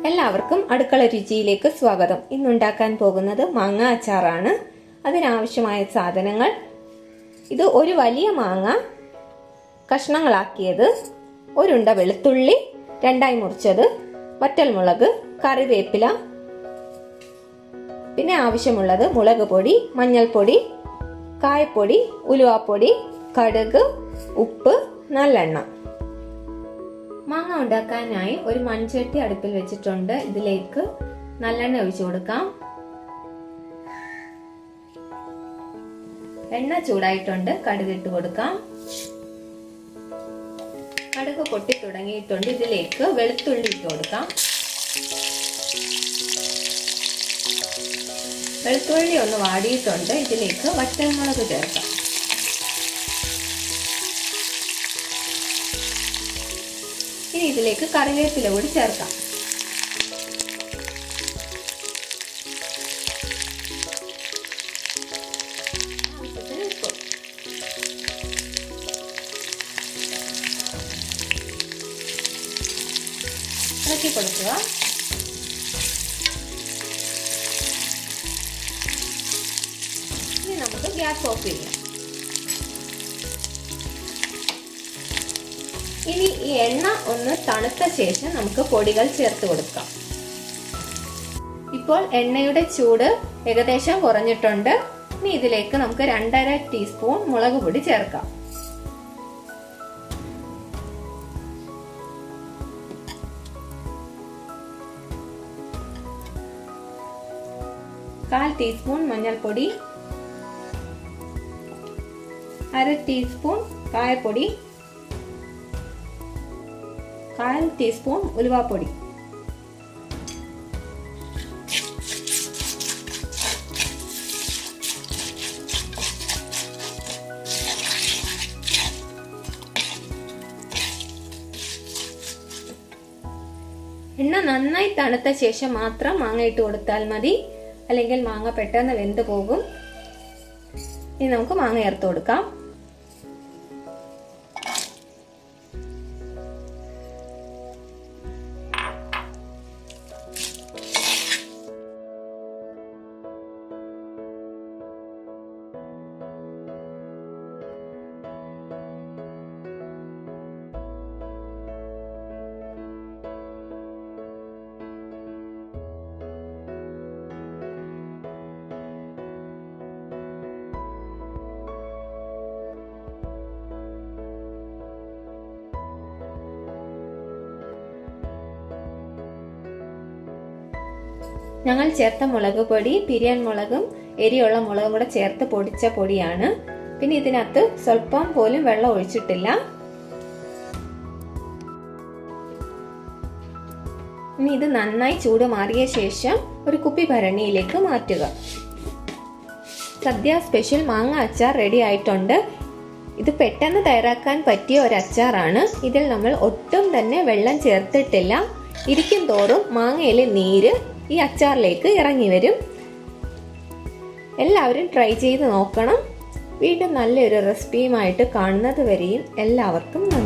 എല്ലാവർക്കും അടുക്കള രുചിയിലേക്ക് സ്വാഗതം ഇന്നുണ്ടാക്കാൻ പോകുന്നത് മാങ്ങ അച്ചാറാണ് അതിനാവശ്യമായ സാധനങ്ങൾ ഇത് ഒരു വലിയ മാങ്ങ കഷ്ണങ്ങളാക്കിയത് ഒരുണ്ട വെളുത്തുള്ളി രണ്ടായി മുറിച്ചത് വറ്റൽമുളക് കറിവേപ്പില പിന്നെ ആവശ്യമുള്ളത് മുളക് പൊടി മഞ്ഞൾപ്പൊടി കായപ്പൊടി ഉലുവാപ്പൊടി കടുക് ഉപ്പ് നല്ലെണ്ണ മാങ്ങ ഉണ്ടാക്കാനായി ഒരു മൺചട്ടി അടുപ്പിൽ വെച്ചിട്ടുണ്ട് ഇതിലേക്ക് നല്ലെണ്ണ ഒഴിച്ചു കൊടുക്കാം എണ്ണ ചൂടായിട്ടുണ്ട് കടുക് ഇട്ട് കൊടുക്കാം കടുക് പൊട്ടി തുടങ്ങിയിട്ടുണ്ട് ഇതിലേക്ക് വെളുത്തുള്ളി ഇട്ട് കൊടുക്കാം വെളുത്തുള്ളി ഒന്ന് വാടിയിട്ടുണ്ട് ഇതിലേക്ക് വറ്റൽമുളക് ചേർക്കാം ഇനി ഇതിലേക്ക് കറിവേപ്പില കൂടി ചേർക്കാം ആവശ്യത്തിന് ഉപ്പ് ഇളക്കി കൊടുക്കുക ഇനി നമുക്ക് ഗ്യാസ് ഓഫ് ചെയ്യാം ഇനി ഈ എണ്ണ ഒന്ന് തണുത്ത ശേഷം നമുക്ക് പൊടികൾ ചേർത്ത് കൊടുക്കാം ഇപ്പോൾ എണ്ണയുടെ ചൂട് ഏകദേശം കുറഞ്ഞിട്ടുണ്ട് ഇനി ഇതിലേക്ക് നമുക്ക് രണ്ടര ടീസ്പൂൺ മുളക് പൊടി ചേർക്കാം കാൽ ടീസ്പൂൺ മഞ്ഞൾപ്പൊടി അര ടീസ്പൂൺ കായപ്പൊടി കാൽ ടീസ്പൂൺ ഉലുവാപ്പൊടി എണ്ണ നന്നായി തണുത്ത ശേഷം മാത്രം മാങ്ങ ഇട്ട് കൊടുത്താൽ മതി അല്ലെങ്കിൽ മാങ്ങ പെട്ടെന്ന് വെന്ത് പോകും ഇനി നമുക്ക് മാങ്ങ ചേർത്ത് കൊടുക്കാം ഞങ്ങൾ ചേർത്ത മുളക് പൊടി പിരിയൻ മുളകും എരിയുള്ള മുളകും കൂടെ ചേർത്ത് പൊടിച്ച പൊടിയാണ് പിന്നെ ഇതിനകത്ത് സ്വല്പം പോലും വെള്ളം ഒഴിച്ചിട്ടില്ല ഇനി ഇത് നന്നായി ചൂട് മാറിയ ശേഷം ഒരു കുപ്പി ഭരണിയിലേക്ക് മാറ്റുക സദ്യ സ്പെഷ്യൽ മാങ്ങ അച്ചാർ റെഡി ആയിട്ടുണ്ട് ഇത് പെട്ടെന്ന് തയ്യാറാക്കാൻ പറ്റിയ ഒരു അച്ചാറാണ് ഇതിൽ നമ്മൾ ഒട്ടും തന്നെ വെള്ളം ചേർത്തിട്ടില്ല ഇരിക്കും തോറും മാങ്ങയിലെ നീര് ഈ അച്ചാറിലേക്ക് ഇറങ്ങി വരും എല്ലാവരും ട്രൈ ചെയ്ത് നോക്കണം വീണ്ടും നല്ലൊരു റെസിപ്പിയുമായിട്ട് കാണുന്നത് വരെയും എല്ലാവർക്കും നന്ദി